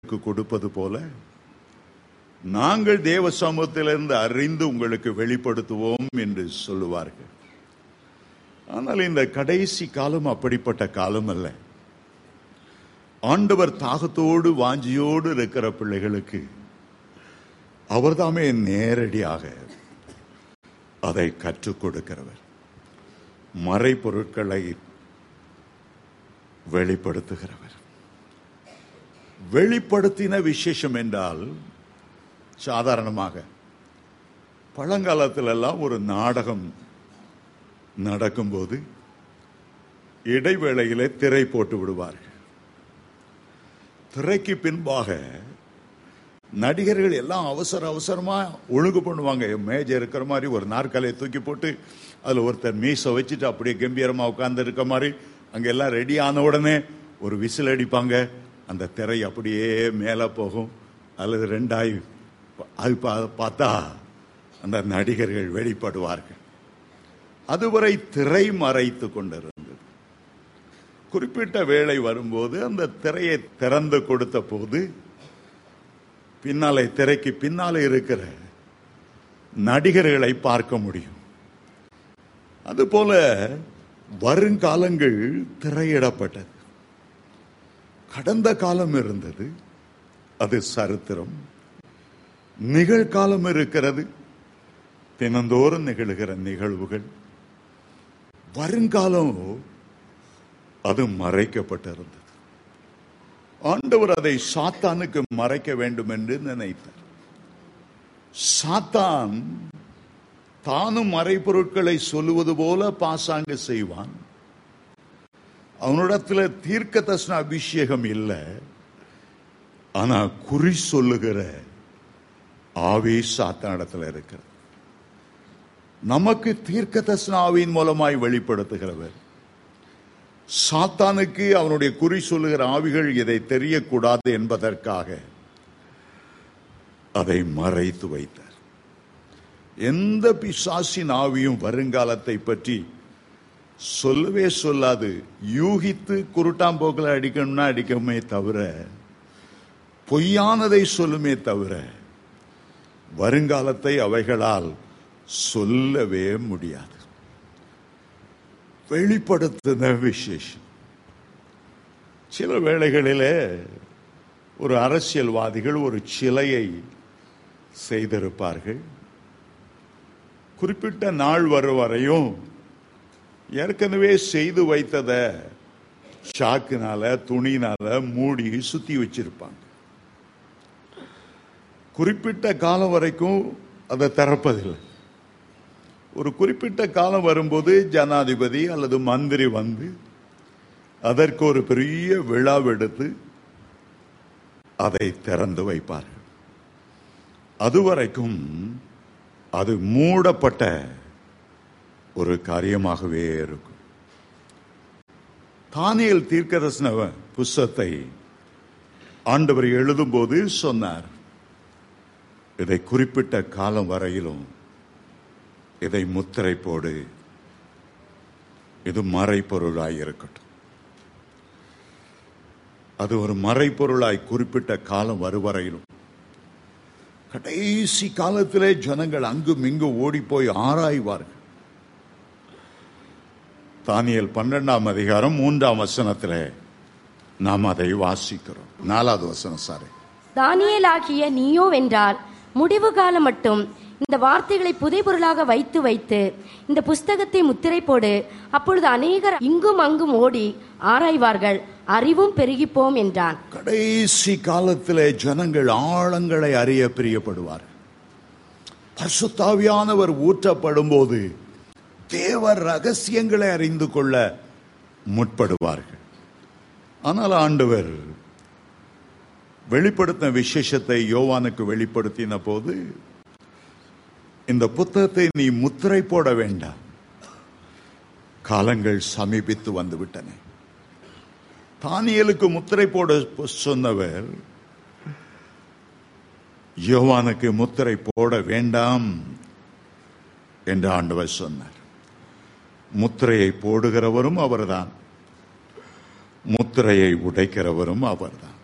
உங்களுக்கு கொடுப்பது போல நாங்கள் தேவ சமூகத்திலிருந்து அறிந்து உங்களுக்கு வெளிப்படுத்துவோம் என்று சொல்லுவார்கள் ஆனால் இந்த கடைசி காலம் அப்படிப்பட்ட காலம் அல்ல ஆண்டவர் தாகத்தோடு வாஞ்சியோடு இருக்கிற பிள்ளைகளுக்கு அவர்தாமே நேரடியாக அதை கற்றுக் கொடுக்கிறவர் மறைபொருட்களை வெளிப்படுத்துகிறவர் வெளிப்படுத்தின விசேஷம் என்றால் சாதாரணமாக பழங்காலத்திலெல்லாம் ஒரு நாடகம் நடக்கும்போது இடைவேளையிலே திரை போட்டு விடுவார்கள் திரைக்கு பின்பாக நடிகர்கள் எல்லாம் அவசர அவசரமா ஒழுங்கு பண்ணுவாங்க மேஜை இருக்கிற மாதிரி ஒரு நாற்காலியை தூக்கி போட்டு அதுல ஒருத்தர் மீசை வச்சுட்டு அப்படியே கம்பீரமா உட்கார்ந்து இருக்க மாதிரி அங்க எல்லாம் ரெடி ஆன உடனே ஒரு விசில் அடிப்பாங்க அந்த திரை அப்படியே மேல போகும் அல்லது ரெண்டாய் அது பா- பார்த்தா அந்த நடிகர்கள் வெளிப்படுவார்கள் அதுவரை திரை மறைத்து கொண்டிருந்தது குறிப்பிட்ட வேளை வரும்போது அந்த திரையை திறந்து கொடுத்த போது பின்னாலே திரைக்கு பின்னாலே இருக்கிற நடிகர்களை பார்க்க முடியும் அதுபோல வருங்காலங்கள் திரையிடப்பட்டது கடந்த காலம் இருந்தது அது சரித்திரம் நிகழ்காலம் இருக்கிறது தினந்தோறும் நிகழ்கிற நிகழ்வுகள் வருங்காலம் அது மறைக்கப்பட்டிருந்தது ஆண்டவர் அதை சாத்தானுக்கு மறைக்க வேண்டும் என்று நினைத்தார் சாத்தான் தானும் மறைபொருட்களை சொல்லுவது போல பாசாங்கு செய்வான் அவனிடத்துல தீர்க்க தர்சன அபிஷேகம் இல்லை ஆனா குறி சொல்லுகிற ஆவி சாத்தானிடத்துல இருக்கிறது நமக்கு தீர்க்க தர்சன ஆவியின் மூலமாய் வெளிப்படுத்துகிறவர் சாத்தானுக்கு அவனுடைய குறி சொல்லுகிற ஆவிகள் இதை தெரியக்கூடாது என்பதற்காக அதை மறைத்து வைத்தார் எந்த பிசாசின் ஆவியும் வருங்காலத்தை பற்றி சொல்லவே சொல்லாது யூகித்து குருட்டாம்போக்கில் அடிக்கணும்னா அடிக்கமே தவிர பொய்யானதை சொல்லுமே தவிர வருங்காலத்தை அவைகளால் சொல்லவே முடியாது வெளிப்படுத்தின விசேஷம் சில வேளைகளிலே ஒரு அரசியல்வாதிகள் ஒரு சிலையை செய்திருப்பார்கள் குறிப்பிட்ட நாள் வரும் வரையும் ஏற்கனவே செய்து வைத்தத சாக்குனால துணினால மூடி சுத்தி வச்சிருப்பாங்க குறிப்பிட்ட காலம் வரைக்கும் அதை திறப்பதில்லை ஒரு குறிப்பிட்ட காலம் வரும்போது ஜனாதிபதி அல்லது மந்திரி வந்து அதற்கு ஒரு பெரிய விழாவெடுத்து அதை திறந்து வைப்பார்கள் அதுவரைக்கும் அது மூடப்பட்ட ஒரு காரியமாகவே இருக்கும் தானியல் தீர்க்கதர்சன புஸ்தத்தை ஆண்டவர் எழுதும்போது சொன்னார் இதை குறிப்பிட்ட காலம் வரையிலும் இதை முத்திரை போடு இது மறைப்பொருளாய் இருக்கட்டும் அது ஒரு மறைப்பொருளாய் குறிப்பிட்ட காலம் வருவரையிலும் கடைசி காலத்திலே ஜனங்கள் அங்கும் இங்கும் ஓடி போய் ஆராய்வார்கள் தானியல் பன்னெண்டாம் அதிகாரம் மூன்றாம் வசனத்திலே நாம் அதை வாசிக்கிறோம் நாலாவது வசனம் சாரி தானியேலாகிய நீயோ வென்றால் முடிவு காலம் மட்டும் இந்த வார்த்தைகளை புதைபொருளாக வைத்து வைத்து இந்த புஸ்தகத்தை முத்திரை போடு அப்பொழுது அநேகர் இங்கும் அங்கும் ஓடி ஆராய்வார்கள் அறிவும் பெருகிப்போம் என்றான் கடைசி காலத்திலே ஜனங்கள் ஆழங்களை அறிய பிரியப்படுவார் பசுத்தாவியானவர் ஊற்றப்படும் போது தேவர் ரகசியங்களை அறிந்து கொள்ள முற்படுவார்கள் ஆனால் ஆண்டவர் வெளிப்படுத்தின விசேஷத்தை யோவானுக்கு வெளிப்படுத்தின போது இந்த புத்தகத்தை நீ முத்திரை போட வேண்டாம் காலங்கள் சமீபித்து வந்து விட்டன தானியலுக்கு முத்திரை போட சொன்னவர் யோவானுக்கு முத்திரை போட வேண்டாம் என்று ஆண்டவர் சொன்னார் முத்திரையை போடுகிறவரும் அவர்தான் முத்திரையை உடைக்கிறவரும் அவர்தான்